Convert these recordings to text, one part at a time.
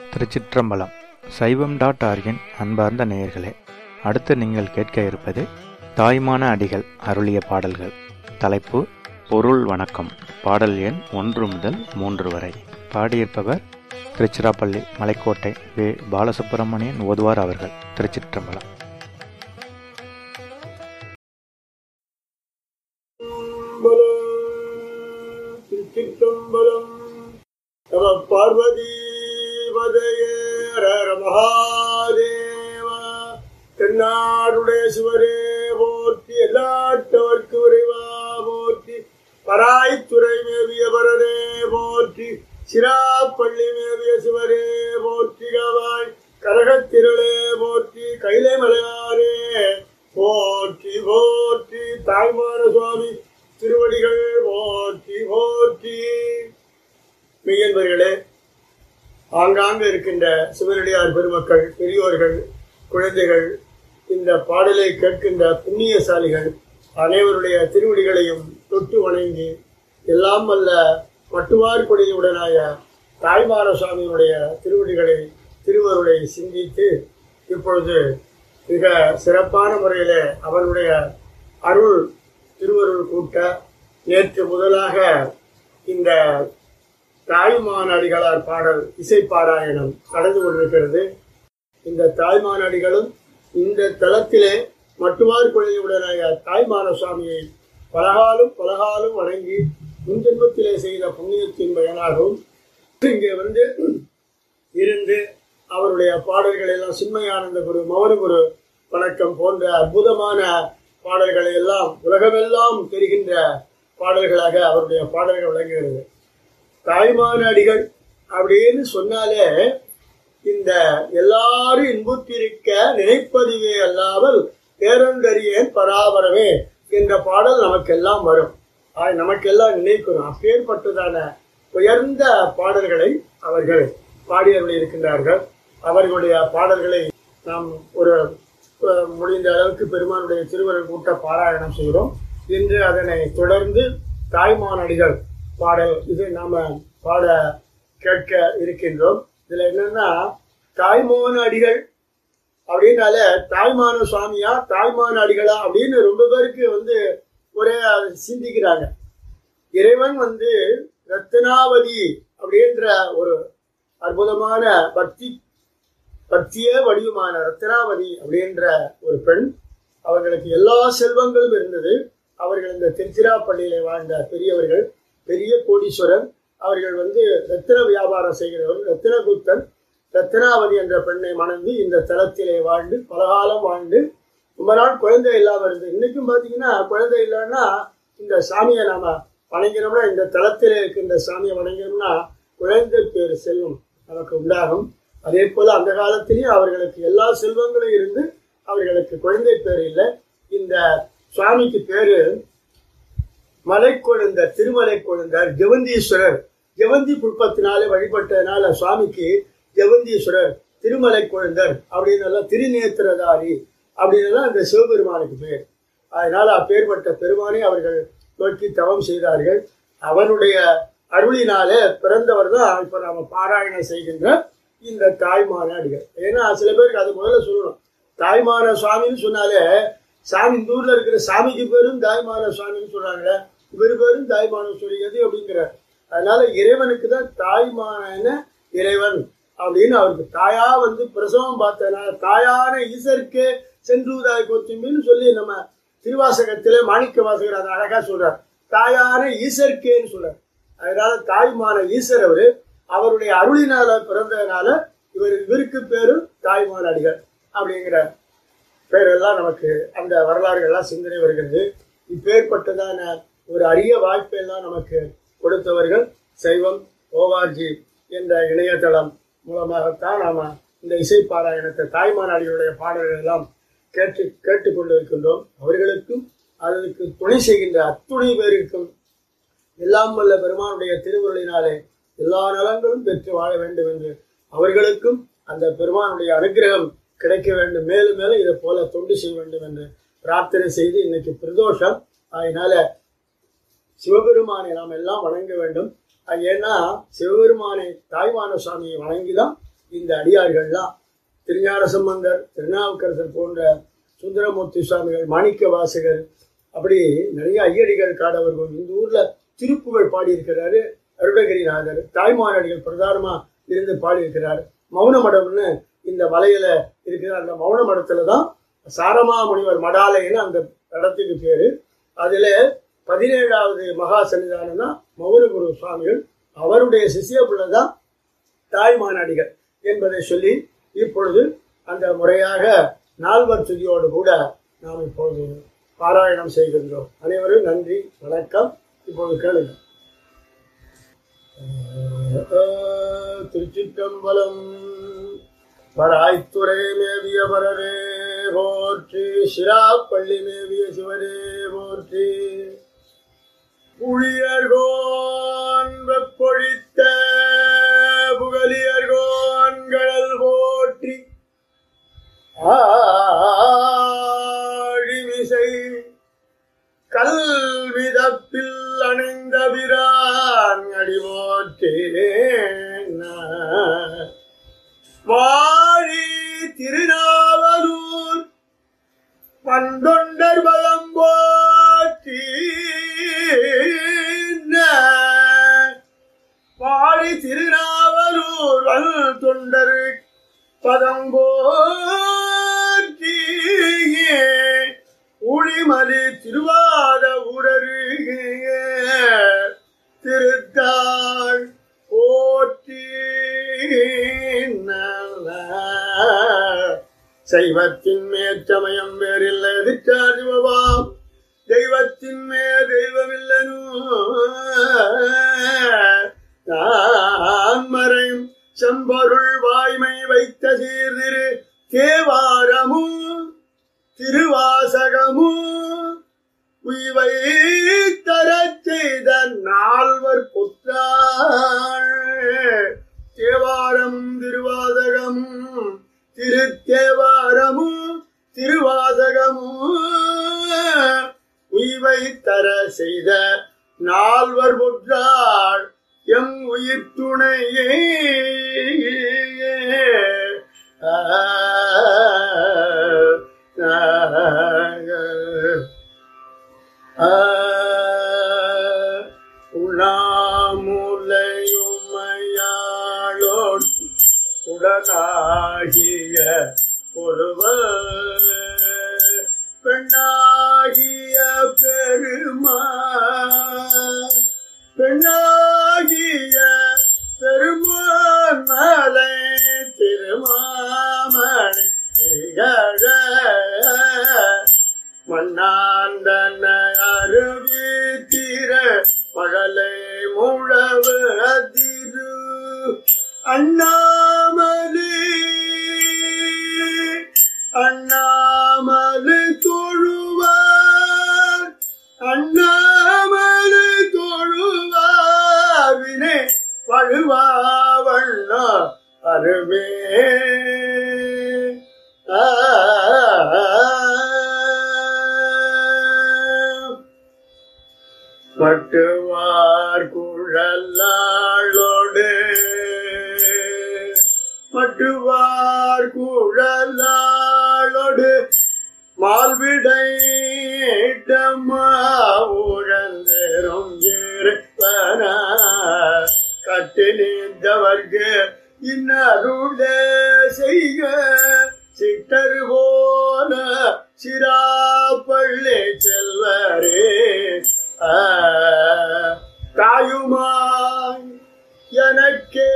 திருச்சிற்றம்பலம் சைவம் டாட் ஆர்கின் அன்பார்ந்த நேயர்களே அடுத்து நீங்கள் கேட்க இருப்பது தாய்மான அடிகள் அருளிய பாடல்கள் தலைப்பு பொருள் வணக்கம் பாடல் எண் ஒன்று முதல் மூன்று வரை பாடியிருப்பவர் திருச்சிராப்பள்ளி மலைக்கோட்டை வே பாலசுப்பிரமணியன் ஓதுவார் அவர்கள் திருச்சிற்றம்பலம் திருச்சிற்றம்பலம் திருச்சிற்றம்பலம் நம பார்வதி வதையர மகாதேவா தென்னாடுடைய சிவரே போற்றி எல்லாட்டவர்க்கு விரைவா போற்றி பராய்த்துறை மேவிய பரரே போற்றி சிராப்பள்ளி மேவிய சிவரே போற்றி கவாய் கரகத்திரளே போற்றி கைலை மலையாரே போற்றி போற்றி தாய்மான சுவாமி திருவடிகள் போற்றி போற்றி மெய்யன்பர்களே ஆங்காங்கு இருக்கின்ற சிவனடியார் பெருமக்கள் பெரியோர்கள் குழந்தைகள் இந்த பாடலை கேட்கின்ற புண்ணியசாலிகள் அனைவருடைய திருவடிகளையும் தொட்டு வணங்கி எல்லாம் வல்ல மட்டுவார் கொடியுடனாய தாய்மார சுவாமியினுடைய திருவடிகளை திருவருளை சிந்தித்து இப்பொழுது மிக சிறப்பான முறையில் அவருடைய அருள் திருவருள் கூட்ட நேற்று முதலாக இந்த தாய்மானடிகளார் பாடல் இசை பாராயணம் நடந்து கொண்டிருக்கிறது இந்த தாய்மானடிகளும் இந்த தளத்திலே மட்டுவார் கொள்கையுடனாய தாய்மான சுவாமியை பலகாலும் பலகாலும் வணங்கி முன்ஜென்மத்திலே செய்த புண்ணியத்தின் பயனாகவும் இங்கே வந்து இருந்து அவருடைய பாடல்களை எல்லாம் சின்மயானந்த குரு மௌன குரு வணக்கம் போன்ற அற்புதமான பாடல்களை எல்லாம் உலகமெல்லாம் தெரிகின்ற பாடல்களாக அவருடைய பாடல்கள் விளங்குகிறது தாய்மான அடிகள் அப்படின்னு சொன்னாலே இந்த எல்லாரும் இன்புற்றிருக்க நினைப்பதுவே அல்லாமல் பேரண்டறியேன் பராபரமே என்ற பாடல் நமக்கெல்லாம் வரும் ஆக நமக்கெல்லாம் நினைக்கிறோம் அப்பேற்பட்டதான உயர்ந்த பாடல்களை அவர்கள் பாடியவர்கள் இருக்கின்றார்கள் அவர்களுடைய பாடல்களை நாம் ஒரு அஹ், முடிந்த அளவுக்கு பெருமானுடைய திருவருள் கூட்ட பாராயணம் செய்கிறோம் இன்று அதனை தொடர்ந்து தாய்மானடிகள் பாடல் இது நாம பாட கேட்க இருக்கின்றோம் இதுல என்னன்னா தாய்மோகன அடிகள் அப்படின்னால தாய்மான சுவாமியா தாய்மான அடிகளா அப்படின்னு ரொம்ப பேருக்கு வந்து ஒரே சிந்திக்கிறாங்க இறைவன் வந்து ரத்னாவதி அப்படின்ற ஒரு அற்புதமான பக்தி பக்தியே வடிவமான ரத்னாவதி அப்படின்ற ஒரு பெண் அவர்களுக்கு எல்லா செல்வங்களும் இருந்தது அவர்கள் இந்த திருச்சிராப்பள்ளியிலே வாழ்ந்த பெரியவர்கள் பெரிய கோடீஸ்வரன் அவர்கள் வந்து ரத்தின வியாபாரம் செய்கிறவர் ரத்தினகுப்தன் ரத்னாவதி என்ற பெண்ணை மணந்து இந்த தலத்திலே வாழ்ந்து பலகாலம் வாழ்ந்து ரொம்ப நாள் குழந்தை இல்லாம இருந்து இன்னைக்கும் பாத்தீங்கன்னா குழந்தை இல்லைன்னா இந்த சாமியை நாம வணங்கினோம்னா இந்த தலத்திலே இருக்கின்ற சாமியை வணங்கினோம்னா குழந்தை பேர் செல்வம் நமக்கு உண்டாகும் அதே போல அந்த காலத்திலேயும் அவர்களுக்கு எல்லா செல்வங்களும் இருந்து அவர்களுக்கு குழந்தை பேர் இல்லை இந்த சுவாமிக்கு பேரு மலை கொழுந்தர் திருமலை கொழுந்தர் ஜெவந்தீஸ்வரர் ஜெவந்தி புஷ்பத்தினாலே வழிபட்டதுனால சுவாமிக்கு ஜெவந்தீஸ்வரர் திருமலை கொழுந்தர் அப்படின்னு எல்லாம் திருநேத்திரதாரி அப்படின்னு எல்லாம் அந்த சிவபெருமானுக்கு பேர் அதனால அப்பேற்பட்ட பெருமானை அவர்கள் நோக்கி தவம் செய்தார்கள் அவனுடைய அருளினாலே பிறந்தவர் தான் இப்ப நாம பாராயணம் செய்கின்ற இந்த தாய்மான அடிகள் ஏன்னா சில பேருக்கு அது முதல்ல சொல்லணும் தாய்மான சுவாமின்னு சொன்னாலே சாமி இந்த ஊர்ல இருக்கிற சாமிக்கு பேரும் தாய்மான சுவாமின்னு சொல்றாங்களே இவர் பேரும் தாய்மான சொல்லி எது அப்படிங்கிற அதனால இறைவனுக்கு தான் தாய்மான இறைவன் அப்படின்னு அவருக்கு தாயா வந்து பிரசவம் பார்த்ததுனால தாயான ஈசருக்கு சென்றுதாய் கொத்துமின்னு சொல்லி நம்ம திருவாசகத்திலே மாணிக்க வாசகர் அதை அழகா சொல்றார் தாயான ஈசர்க்கேன்னு சொல்றார் அதனால தாய்மான ஈசர் அவரு அவருடைய அருளினால பிறந்ததுனால இவர் இவருக்கு பேரும் தாய்மான அடிகள் அப்படிங்கிற பேரெல்லாம் நமக்கு அந்த வரலாறுகள்லாம் சிந்தனை வருகிறது இப்பேற்பட்டதான ஒரு அரிய வாய்ப்பெல்லாம் நமக்கு கொடுத்தவர்கள் சைவம் ஓவார்ஜி என்ற இணையதளம் மூலமாகத்தான் நாம இந்த இசை பாராயணத்தை தாய்மானாடிகளுடைய பாடல்கள் எல்லாம் கேட்டு கேட்டுக்கொண்டு இருக்கின்றோம் அவர்களுக்கும் அதற்கு துணை செய்கின்ற அத்துணை பேருக்கும் எல்லாம் வல்ல பெருமானுடைய திருவுருளினாலே எல்லா நலங்களும் பெற்று வாழ வேண்டும் என்று அவர்களுக்கும் அந்த பெருமானுடைய அனுகிரகம் கிடைக்க வேண்டும் மேலும் மேலும் இதை போல தொண்டு செய்ய வேண்டும் என்று பிரார்த்தனை செய்து இன்னைக்கு பிரதோஷம் அதனால சிவபெருமானை நாம் எல்லாம் வணங்க வேண்டும் அது ஏன்னா சிவபெருமானை தாய்மான சுவாமியை வணங்கிதான் இந்த அடியார்கள்லாம் திருஞான சம்பந்தர் திருநாவுக்கரசர் போன்ற சுந்தரமூர்த்தி சுவாமிகள் மாணிக்க வாசகர் அப்படி நிறைய ஐயடிகள் காடவர்கள் இந்த ஊர்ல திருப்புகழ் பாடியிருக்கிறாரு அருணகிரிநாதர் தாய்மானடிகள் பிரதானமா இருந்து பாடியிருக்கிறார் மௌன மடம்னு இந்த மலையில இருக்கிற அந்த மௌன மடத்துல தான் சாரமா முனிவர் மடாலயன்னு அந்த இடத்துக்கு பேரு அதுல பதினேழாவது மகா சன்னிதானம் தான் மௌனகுரு சுவாமிகள் அவருடைய சிசிய பிள்ளை தான் தாய்மானடிகள் என்பதை சொல்லி இப்பொழுது அந்த முறையாக நால்வர் துதியோடு கூட நாம் இப்பொழுது பாராயணம் செய்கின்றோம் அனைவரும் நன்றி வணக்கம் இப்பொழுது கேளுங்க திருச்சிற்றம்பலம் பராய்த்துறை மேவிய பரவே போற்றி சிராப்பள்ளி மேவிய சிவனே போற்றி புளியர்கோன் வெப்பொழித்த புகலியர்கோன் கடல் போற்றி ஆழிமிசை கல்விதப்பில் அணைந்த பிரான் அடிவோற்றேன் வாழி திருநாவலூர் பந்தொண்டர் பலம் போற்றி வாழி திருநாவலூர் வல் தொண்டர் பதம் போற்றி உளிமலி திருவாத உடரு திருத்தாள் போற்றி சைவத்தின் மேற்சமயம் வேறில்லை எதிர்ச்சாதிபவாம் தெய்வத்தின் மே தெய்வமில்லனும் மறையும் செம்பொருள் வாய்மை வைத்த சீர்திரு தேவாரமும் திருவாசகமும் உய்வை தரச் செய்த நால்வர் புத்தாள் தேவாரம் திருவாசகமும் திருத்தேவாரமும் திருவாசகமும் உய்வை தர செய்த நால்வர் புற்றாள் எம் உயிர் துணையே ஆ, ஆ, ஆ, உண்ணாமுலையுமையாளோடு உடனாகிய ஒருவர் பெண்ணாகிய பெருமா பெண்ணாகிய பெருமான் மலை திருமாமணி திகழ மண்ணாந்தன அருவி திர மழலை முழவு அதிரு அண்ணாமலே அண்ணாமலை தொழுவார் அண்ணாமலை தொழுவார் வினை வழுவாவண்ண அருமே ஆ மட்டுவார் குழலாளோடு மட்டுவார் குழலாளோடு மால்விடை உழந்தேரும் இருப்பன கட்டு நீந்தவர்க்கு இன்னருளே செய்க சிட்டர் போல சிராப்பள்ளி செல்வரே ஆ, தாயுமாய் எனக்கே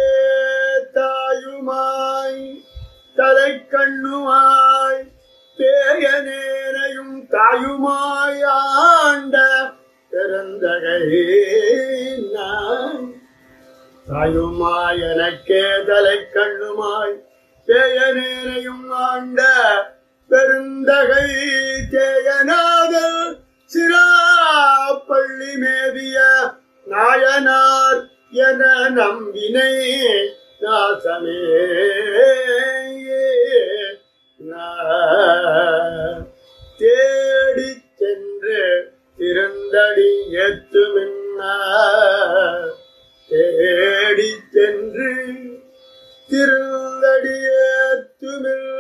தாயுமாய் தலை கண்ணுமாய் பேயனேனையும் தாயுமாய் ஆண்ட பிறந்தகை நான் தாயுமாய் எனக்கே தலை கண்ணுமாய் பேயனேனையும் ஆண்ட பெருந்தகை தேயனாதல் சிராப்பள்ளி மேவிய நாயனார் என நம்பினை நாசமே நா- தேடிச் சென்று திருந்தடி எத்துமின்ன தேடிச் சென்று திருந்த திருந்தடியேத்துமில்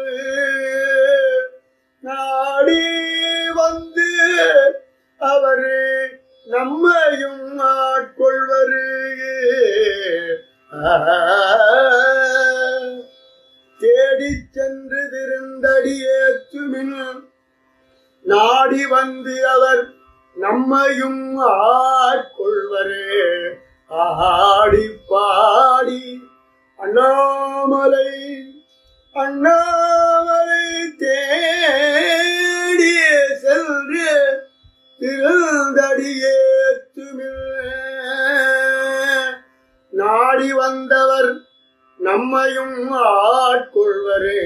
நாடி வந்து அவரு நம்மையும் ஆட்கொள்வரு தேடிச் சென்று திருந்தடியேத்துமின் நாடி வந்து அவர் நம்மையும் ஆட்கொள்வரே ஆடி பாடி அண்ணாமலை அண்ணாமலை தேடி சென்று திருந்தடியேத்துமில் நாடி வந்தவர் நம்மையும் ஆட்கொள்வரே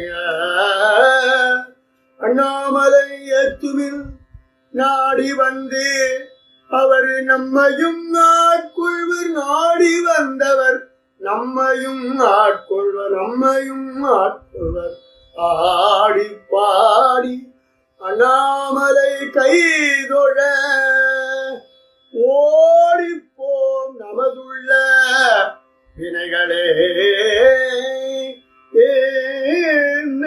அண்ணாமலை ஏத்துமில் நாடி வந்து அவர் நம்மையும் ஆட்கொள்வர் நாடி வந்தவர் நம்மையும் ஆட்கொள்வர் நம்மையும் ஆட்கொள்வர் ஆடி பாடி அண்ணாமலை கைதொழ ஓடிப்போம் நமதுள்ள வினைகளே என்ன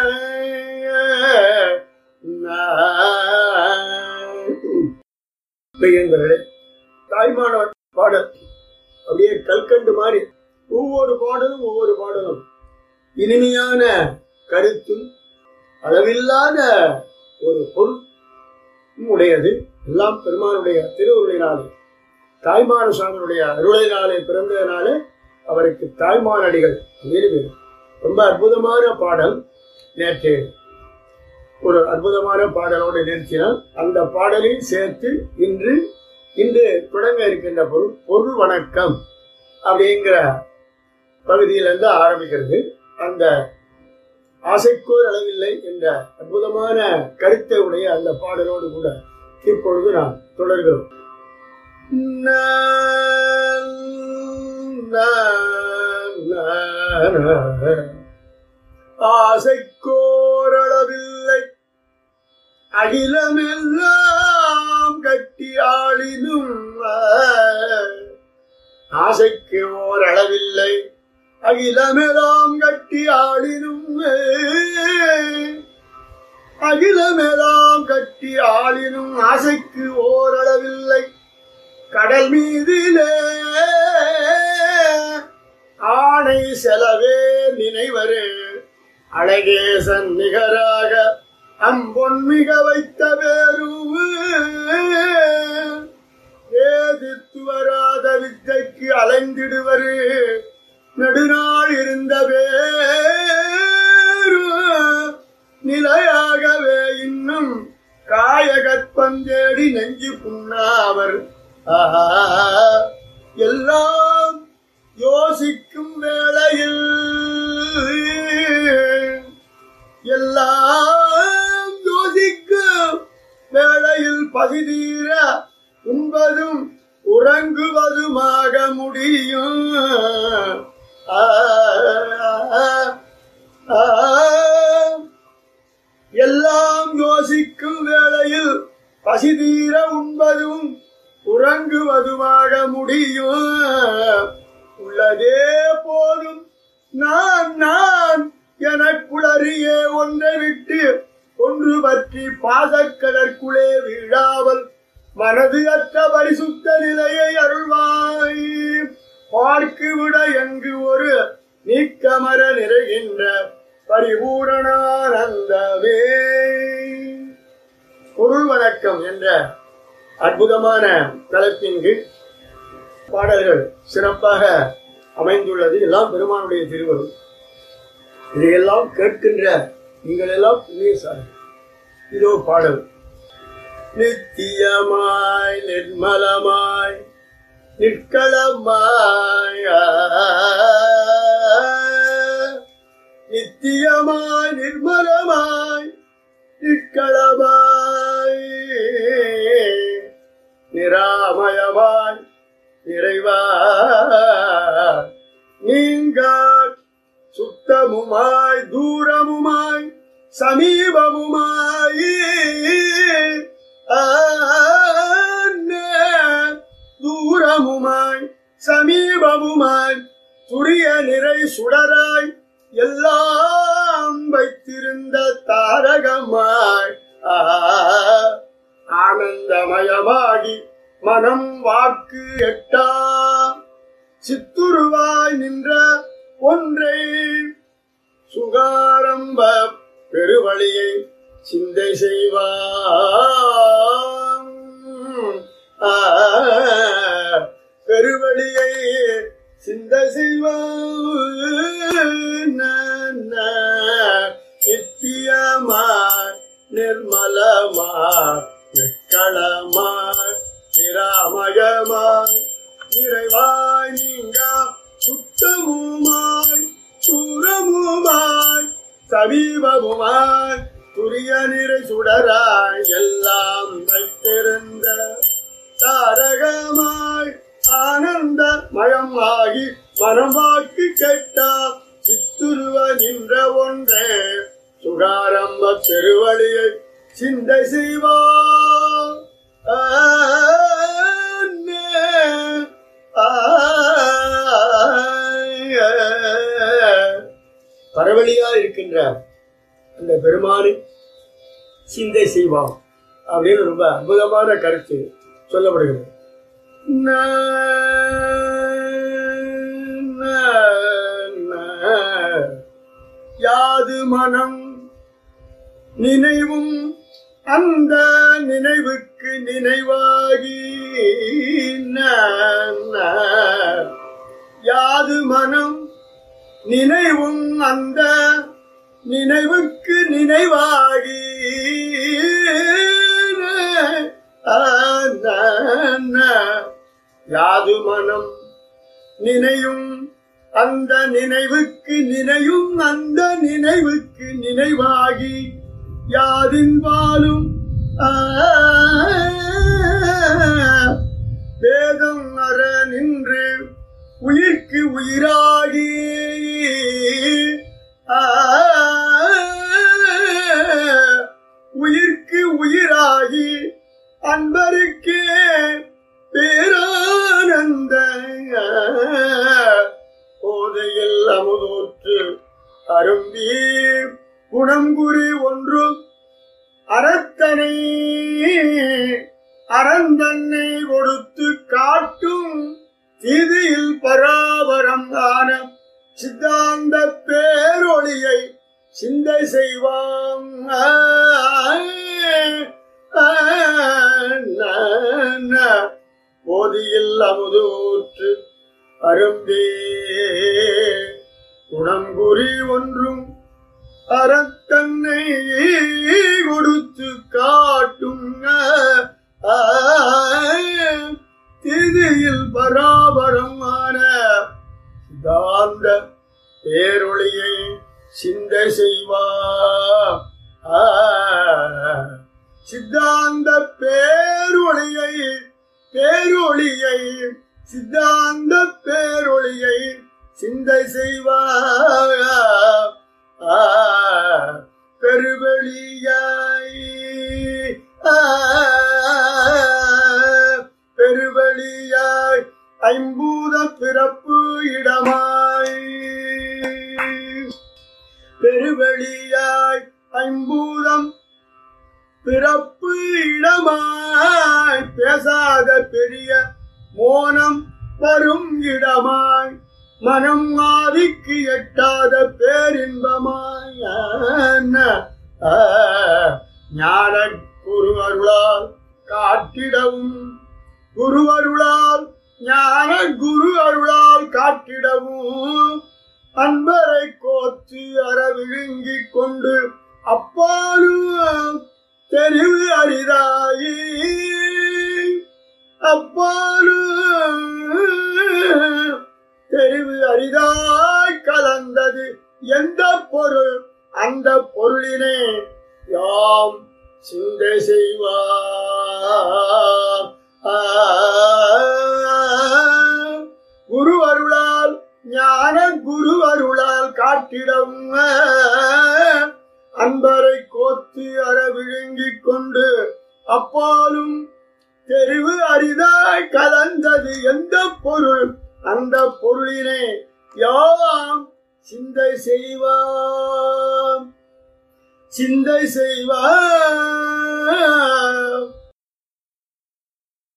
பையன்களே தாய்மானவர் பாடல் அப்படியே கல்கண்டு மாதிரி ஒவ்வொரு பாடலும் ஒவ்வொரு பாடலும் இனிமையான கருத்தும் அளவில்லாத ஒரு பொருள் உடையது எல்லாம் பெருமானுடைய திருவுருளினாலே தாய்மான சுவாமியுடைய அருளினாலே பிறந்ததினாலே அவருக்கு தாய்மான அடிகள் அப்படின்னு பேரு. ரொம்ப அற்புதமான பாடல் நேற்று ஒரு அற்புதமான பாடலோடு நிறுத்தினால் அந்த பாடலையும் சேர்த்து இன்று இன்று தொடங்க இருக்கின்ற பொருள் பொருள் வணக்கம் அப்படிங்கிற பகுதியிலிருந்து ஆரம்பிக்கிறது அந்த ஆசைக்கோர் அளவில்லை என்ற அற்புதமான கருத்தை உடைய அந்த பாடலோடு கூட இப்பொழுது நாம் தொடர்கிறோம் ஆசைக்கோரளவில்லை அகிலமெல்லாம் கட்டி ஆளினும் ஆசைக்கு ஓரளவில்லை அகிலமெல்லாம் கட்டி ஆளினும் அகிலமெல்லாம் கட்டி ஆளினும் ஆசைக்கு ஓரளவில்லை கடல் மீதிலே ஆணை செலவே நினைவரே அழகேசன் நிகராக அம்பொன் மிக வைத்த வேறு ஏதித்து வராத வித்தைக்கு அலைந்திடுவரு நெடுநாள் இருந்த வேறு நிலையாகவே இன்னும் காயகற்பந்தேடி நெஞ்சு புண்ணாவர் ஆஹா எல்லாம் யோசிக்கும் வேளையில் எல்லாம் யோசிக்கும் வேளையில் பகுதீர உண்பதும் உறங்குவதுமாக முடியும் ஆ, ஆ, ஆ. எல்லாம் யோசிக்கும் வேளையில் பசிதீர உண்பதும் உறங்குவதுமாக முடியும் உள்ளதே போதும் நான் நான் எனக்குளறியே ஒன்றை விட்டு ஒன்று பற்றி பாசக்கடற்குள்ளே வீழாமல் மனது அற்ற பரிசுத்த நிலையை அருள்வாய் பார்க்கு விட எங்கு ஒரு நீக்கமர நிறைகின்ற பரிபூரணானந்தமே பொருள் வணக்கம் என்ற அற்புதமான தலைப்பின் கீழ் பாடல்கள் சிறப்பாக அமைந்துள்ளது எல்லாம் பெருமானுடைய திருவருள் இதையெல்லாம் கேட்கின்ற நீங்கள் எல்லாம் புண்ணியசாலி இதோ பாடல் நித்தியமாய் நிர்மலமாய் நிற்களமாய் ஆ, நித்தியமாய் நிர்மலமாய் நிற்களமாய் நிராமயமாய் நிறைவாய் நீங்க சுத்தமுமாய் தூரமுமாய் சமீபமுமாய் ஆன தூரமுமாய் சமீபமுமாய் துரிய நிறை சுடராய் எல்லாம் வைத்திருந்த தாரகமாய் ஆ, ஆனந்தமயமாகி மனம் வாக்கு எட்டா சித்துருவாய் நின்ற ஒன்றை சுகாரம்ப பெருவழியை சிந்தை செய்வான் ஆ, பெருவழியை சிந்தை செய்வான் நித்தியமாய் நிர்மலமாய் நிற்களமாய் நிராமயமாய் நிறைவாய் நீங்க சுத்தமுமாய் சூரமுமாய் சமீபமுமாய் துரிய நிறை சுடராய் எல்லாம் வைத்திருந்த தாரகமாய் ஆனந்த மயமாகி மனமாக்கி கெட்டா சித்துருவ நின்ற ஒன்றே சுகாரம்ப பெருவழியை சிந்தை செய்வா பரவழியா இருக்கின்ற அந்த பெருமானை சிந்தை செய்வான் அப்படின்னு ரொம்ப அற்புதமான கருத்து சொல்லப்படுகிறது ந, ந, ந. யாது மனம் நினைவும் அந்த நினைவுக்கு நினைவாகி ந, ந. யாது மனம் நினைவும் அந்த நினைவுக்கு நினைவாகி ஆ, ந, ந. யாது மனம் நினையும் அந்த நினைவுக்கு நினையும் அந்த நினைவுக்கு நினைவாகி யாதின் வாழும் ஆ, வேதம் அற நின்று உயிர்க்கு உயிராகி ஆ, உயிர்க்கு உயிராகி அன்பருக்கே பேரானந்த போதையில் அமுதோற்று அரும்பி குணங்குறி ஒன்று அறத்தனை அறந்தன்னை கொடுத்து காட்டும் தீதியில் பராபரம் ஆன சித்தாந்த பேரொளியை சிந்தை செய்வாம் ஆ, ஆ, ந, ந. போதியில் அமுதூற்று அரும்பே குணங்குறி ஒன்றும் அறத்தன்னை கொடுத்து காட்டும் ஆ, திதியில் பராபரமான சித்தாந்த பேரொளியை சிந்தை செய்வா ஆ, சித்தாந்த பேரொளியை பேரொளியை சித்தாந்த பேரொளியை சிந்தை செய்வா ஆ, பெருவெளியாய் ஆ, பெருவெளியாய் ஐம்பூத பிறப்பு இடமாய் பெருவெளியாய் ஐம்பூதம் பிறப்பு இடமாய் பேசாத பெரிய மோனம் வரும் இடமாய் மனம் ஆதிக்கு எட்டாத பேரின்பமாய் ஆ, ஞான குரு அருளால் காட்டிடவும் குரு அருளால் ஞான குரு அருளால் காட்டிடவும் அன்பரை கோத்து அற விழுங்கிக் கொண்டு அப்பாலும் தெரிவு அரிதாயி அப்பாலும் தெரிவு அரிதாய் கலந்தது எந்த பொருள் அந்த பொருளினை யாம் சிந்தை செய்வார் குரு அருளால் ஞான குரு அருளால் காட்டிடம் அன்பரை கோத்து அற விழுங்கிக் கொண்டு அப்பாலும் தெரிவு அரிதாய் கலந்தது எந்த பொருள் அந்த பொருளினை யாம் சிந்தை செய்வாம் சிந்தை செய்வாம்